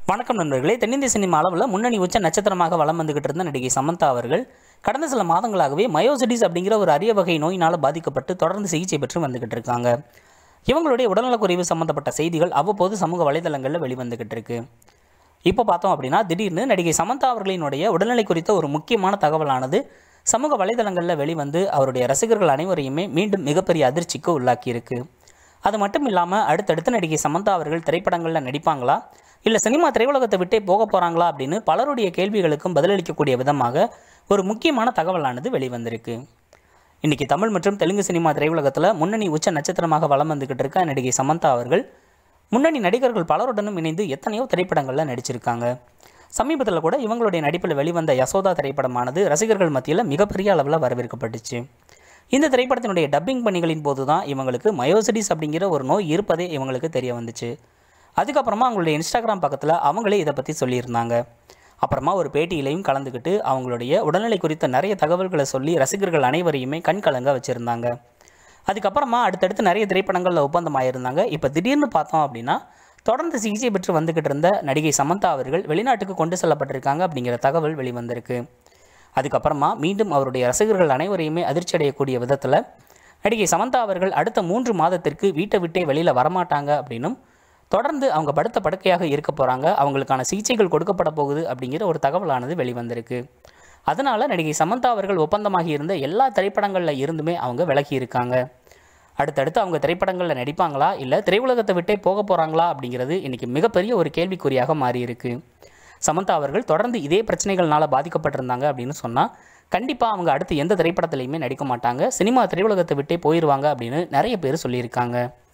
வணக்கம் நண்பர்களே தென்னிந்திய சினிமா அளவில் முன்னணி உச்ச நட்சத்திரமாக வலம் வந்துகிட்டு இருந்த நடிகை சமந்தா அவர்கள் கடந்த சில மாதங்களாகவே மயோசிடிஸ் அப்படிங்கிற ஒரு அரிய வகை நோயினால் பாதிக்கப்பட்டு தொடர்ந்து சிகிச்சை பெற்று வந்துகிட்டு இருக்காங்க இவங்களுடைய உடல்நலக்குறைவு சம்பந்தப்பட்ட செய்திகள் அவ்வப்போது சமூக வலைதளங்களில் வெளிவந்துகிட்டு இருக்கு இப்போ பார்த்தோம் அப்படின்னா திடீர்னு நடிகை சமந்தா அவர்களினுடைய உடல்நிலை குறித்த ஒரு முக்கியமான தகவலானது சமூக வலைதளங்களில் வெளிவந்து அவருடைய ரசிகர்கள் அனைவரையுமே மீண்டும் மிகப்பெரிய அதிர்ச்சிக்கு உள்ளாக்கியிருக்கு அது மட்டும் இல்லாமல் அடுத்தடுத்து நடிகை சமந்தா அவர்கள் திரைப்படங்களில் நடிப்பாங்களா இல்லை சினிமா திரையுலகத்தை விட்டே போக போகிறாங்களா அப்படின்னு பலருடைய கேள்விகளுக்கும் பதிலளிக்கக்கூடிய விதமாக ஒரு முக்கியமான தகவலானது வெளிவந்திருக்கு இன்றைக்கி தமிழ் மற்றும் தெலுங்கு சினிமா திரையுலகத்தில் முன்னணி உச்ச நட்சத்திரமாக வலம் வந்துக்கிட்டு இருக்க நடிகை சமந்தா அவர்கள் முன்னணி நடிகர்கள் பலருடனும் இணைந்து எத்தனையோ திரைப்படங்களில் நடிச்சிருக்காங்க சமீபத்தில் கூட இவங்களுடைய நடிப்பில் வெளிவந்த யசோதா திரைப்படமானது ரசிகர்கள் மத்தியில் மிகப்பெரிய அளவில் வரவேற்கப்பட்டுச்சு இந்த திரைப்படத்தினுடைய டப்பிங் பணிகளின் போது தான் இவங்களுக்கு மயோசிடிஸ் அப்படிங்கிற ஒரு நோய் இருப்பதே இவங்களுக்கு தெரிய வந்துச்சு அதுக்கப்புறமா அவங்களுடைய இன்ஸ்டாகிராம் பக்கத்தில் அவங்களே இதை பற்றி சொல்லியிருந்தாங்க அப்புறமா ஒரு பேட்டியிலையும் கலந்துக்கிட்டு அவங்களுடைய உடல்நிலை குறித்த நிறைய தகவல்களை சொல்லி ரசிகர்கள் அனைவரையுமே கண் கலங்க வச்சுருந்தாங்க அதுக்கப்புறமா அடுத்தடுத்து நிறைய திரைப்படங்களில் ஒப்பந்தமாயிருந்தாங்க இப்போ திடீர்னு பார்த்தோம் அப்படின்னா தொடர்ந்து சிகிச்சை பெற்று வந்துக்கிட்டு இருந்த நடிகை சமந்தா அவர்கள் வெளிநாட்டுக்கு கொண்டு செல்லப்பட்டிருக்காங்க அப்படிங்கிற தகவல் வெளிவந்திருக்கு அதுக்கப்புறமா மீண்டும் அவருடைய ரசிகர்கள் அனைவரையுமே அதிர்ச்சி அடையக்கூடிய விதத்தில் நடிகை சமந்தா அவர்கள் அடுத்த மூன்று மாதத்திற்கு வீட்டை விட்டே வெளியில் வரமாட்டாங்க அப்படின்னும் தொடர்ந்து அவங்க படுத்த படுக்கையாக இருக்க போகிறாங்க அவங்களுக்கான சிகிச்சைகள் கொடுக்கப்பட போகுது அப்படிங்கிற ஒரு தகவலானது வெளிவந்திருக்கு அதனால் நடிகை சமந்தா அவர்கள் ஒப்பந்தமாகி இருந்த எல்லா திரைப்படங்களில் இருந்துமே அவங்க விலகி இருக்காங்க அடுத்தடுத்து அவங்க திரைப்படங்களில் நடிப்பாங்களா இல்லை திரையுலகத்தை விட்டே போக போகிறாங்களா அப்படிங்கிறது இன்றைக்கி மிகப்பெரிய ஒரு கேள்விக்குறியாக மாறியிருக்கு சமந்தா அவர்கள் தொடர்ந்து இதே பிரச்சனைகள்னால பாதிக்கப்பட்டிருந்தாங்க அப்படின்னு சொன்னால் கண்டிப்பாக அவங்க அடுத்து எந்த திரைப்படத்துலையுமே நடிக்க மாட்டாங்க சினிமா திரையுலகத்தை விட்டே போயிடுவாங்க அப்படின்னு நிறைய பேர் சொல்லியிருக்காங்க